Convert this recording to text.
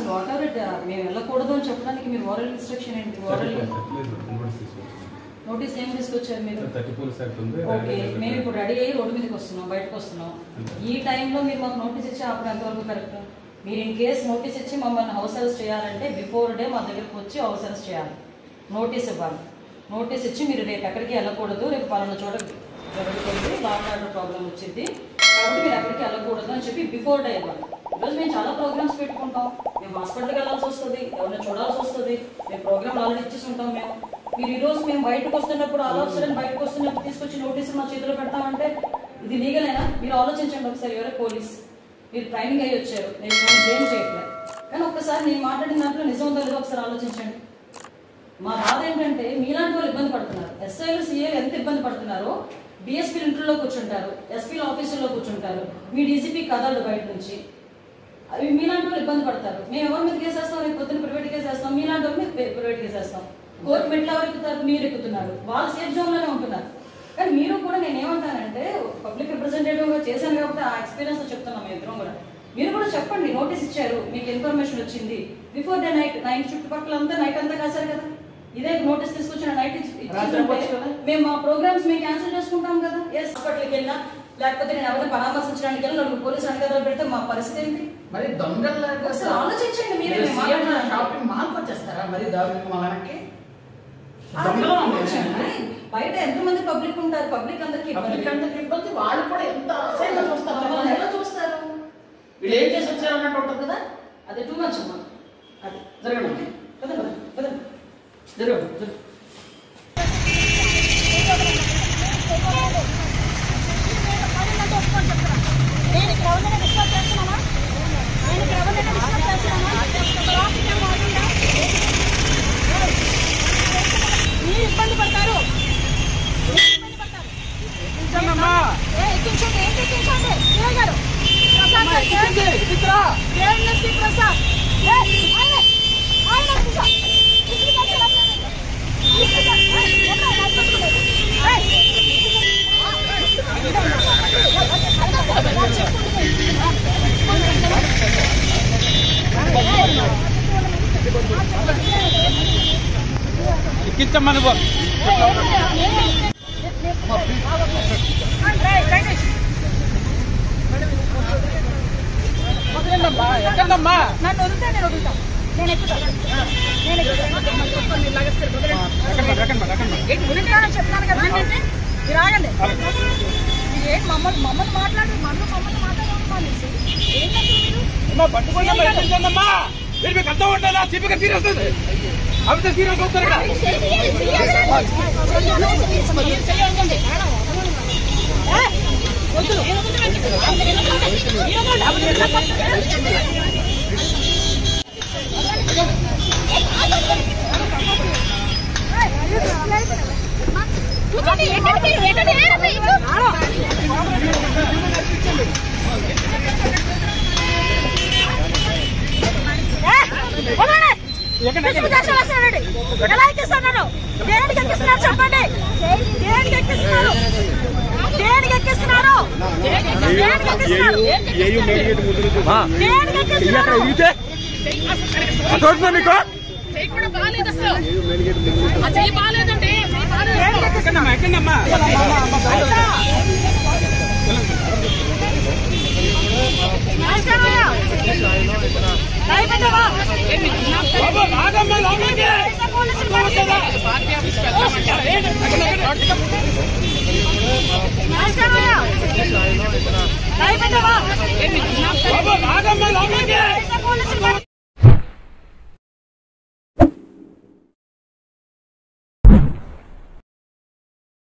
అసలు what ever it మేము వెళ్ళకూడదు అని చెప్పడానికి మీరు ఓరల్ ఇన్స్ట్రక్షన్ ఏంటి ఓరల్ నోటీస్ ఏం తీసుకొచ్చారు మీరు థర్టీ పోలీస్ యాక్ట్ ఉంది ఓకే మేము ఇప్పుడు రెడీ అయ్యి రోడ్డు మీదకి వస్తున్నాం బయటకు వస్తున్నాం ఈ టైంలో మీరు మాకు నోటీస్ ఇచ్చి అప్పుడు ఎంతవరకు కరెక్ట్ మీరు ఇన్ కేస్ నోటీస్ ఇచ్చి మమ్మల్ని హౌస్ అరెస్ట్ చేయాలంటే బిఫోర్ డే మా దగ్గరకు వచ్చి హౌస్ అరెస్ట్ చేయాలి నోటీస్ ఇవ్వాలి నోటీస్ ఇచ్చి మీరు రేపు ఎక్కడికి వెళ్ళకూడదు రేపు పలానా చోట ఎవరికి వెళ్ళి లా అండ్ ఆర్డర్ ప్రాబ్లం వచ్చింది కాబట్టి మీరు ఎక్కడికి వెళ్ళకూడదు అని చెప్పి బిఫోర్ డే ఇవ్వాలి ఈరోజు మేము చాలా ప్రోగ్రామ్స్ పెట్టుకుంటాం మేము హాస్పిటల్కి వెళ్ళాల్సి వస్తుంది ఎవరైనా చూడాల్సి వస్తుంది మేము ప్రోగ్రామ్ ఆల్రెడీ ఇచ్చేసి ఉంటాం మేము మీరు ఈ రోజు మేము బయటకు వస్తున్నప్పుడు ఆల్ ఆఫ్ సడన్ బయటకు వస్తున్నప్పుడు తీసుకొచ్చి నోటీసులు మా చేతిలో పెడతామంటే ఇది లీగలేనా మీరు ఆలోచించండి ఒకసారి ఎవరే పోలీస్ మీరు ట్రైనింగ్ అయ్యి వచ్చారు నేను ఏం చేయట్లేదు కానీ ఒక్కసారి నేను మాట్లాడిన దాంట్లో నిజం ఉందో లేదో ఒకసారి ఆలోచించండి మా బాధ ఏంటంటే మీలాంటి వాళ్ళు ఇబ్బంది పడుతున్నారు ఎస్ఐలు సీఏలు ఎంత ఇబ్బంది పడుతున్నారో డిఎస్పీ ఇంట్లో కూర్చుంటారు ఎస్పీల ఆఫీసుల్లో కూర్చుంటారు మీ డీసీపీ కదలడు బయట నుంచి అవి మీలాంటి వాళ్ళు ఇబ్బంది పడతారు మేము ఎవరి మీద కేసేస్తాం రేపు పొద్దున్న ప్రైవేట్ కేసేస్తాం మీలాంటి వాళ్ళ మీద ప్రైవేట్ కేసేస్తాం కోర్టు మెట్లు ఎవరు ఎక్కుతారు మీరు ఎక్కుతున్నారు వాళ్ళు సేఫ్ జోన్ లోనే ఉంటున్నారు కానీ మీరు కూడా నేను ఏమంటానంటే పబ్లిక్ రిప్రజెంటేటివ్ గా చేశాను కాబట్టి ఆ ఎక్స్పీరియన్స్ చెప్తున్నాం మేము ఇద్దరం కూడా మీరు కూడా చెప్పండి నోటీస్ ఇచ్చారు మీకు ఇన్ఫర్మేషన్ వచ్చింది బిఫోర్ డే నైట్ నైట్ చుట్టుపక్కల అంతా నైట్ అంతా కాశారు కదా ఇదే నోటీస్ తీసుకొచ్చిన నైట్ రాత్రి అవ్వచ్చు కదా? మేము మా ప్రోగ్రామ్స్ మేము క్యాన్సిల్ చేసుకుంటాం కదా ఎస్ హాస్పిటల్కి వెళ్ళినా లేకపోతే నేను ఎవరిని పరామర్శించడానికి వెళ్ళి నలుగురు పోలీసు అధికారులు పెడితే మా పరిస్థితి ఏంటి మరి దొంగల్లాగా ఒకసారి ఆలోచించండి మీరే మీరు మేము సీఎం మాట్లాడాలి. షాపింగ్ మాల్కి వచ్చేస్తారా మరి దారుణం వాళ్ళకి ఆ, దొంగలు ఆలోచించండి. బయట ఎంతమంది పబ్లిక్ ఉంటారు పబ్లిక్ అందరికి పబ్లిక్ అందరికి ఇబ్బంది వాళ్ళు కూడా ఎంత అసహ్యంగా చూస్తారు వాళ్ళు ఎలా వాళ్ళని. చూస్తారు వీళ్ళు ఏం చేసి వచ్చారు అన్నట్టు ఉంటుంది కదా అదే టూ మచ్ అమ్మా అది జరగండి పదండి, పదండి. జరగండి జరగండి. నేను ఇక్కడ ఎవరినైనా డిస్టర్బ్ చేస్తున్నానా నేను ఇక్కడ ఎవరినైనా డిస్టర్బ్ చేస్తున్నానా ట్రాఫిక్ ఏమో ఆగిందా మీరు ఇబ్బంది పడతారు మీరు ఇబ్బంది పడతారు ఏ, ఎక్కించండి ఏంటి ఎక్కించండి శివ గారు ప్రసాద్ గారు దేవనశ్రీ ప్రసాద్ ఏ, ఆయన ఆయన ఎక్కించా. ఇక్కడికి వచ్చి రమ్మనండి. ఇక్కడికి వచ్చి- ఏ, ఎక్కడ? నాకు పట్టుకోలేదు. ఏ, ఎక్కించమ్మా నువ్వు ఎక్కడమ్మా నన్ను వదిలితే నేను వదులుతాను నేను ఎక్కుతాను నేను ఎక్కుతాను ఏంటి వదిలితానని చెప్తాను కదా మీరు ఆగండి మీరు ఏంటి మమ్మల్ని మమ్మల్ని మాట్లాడి మమ్మల్ని మమ్మల్ని మాట్లాడాలి ఏంటంటే మీరు పట్టుకోండి ఎక్కించండమ్మా మీరు మీకు అర్థం ఉంటుందా సిపిగా సీరియస్ వస్తుంది అవితే సీరియస్ వస్తారు ఇక్కడ కూర్చోండి ఎక్కడికి ఎక్కడికి ఎలా ఎక్కిస్తున్నాను దేనికి ఎక్కిస్తున్నారు చెప్పండి దేనికి ఎక్కిస్తున్నారు దేనికి ఎక్కిస్తున్నారు దేనికి ఎక్కిస్తున్నారు దేనికి ఎక్కిస్తున్నారు చూస్తున్నా మీకు చేయకుండా బాగాలేదు అసలు ఆ చెయ్యి బాగాలేదండి చెయ్యి బాగాలేదు ఎక్కడమ్మా ఎక్కడమ్మా నమస్కారం భయపడ్డావా బాబు రాగమ్మా లోపలికి పోలీసులు పట్టుకోండి. నమస్కారం భయపడ్డావా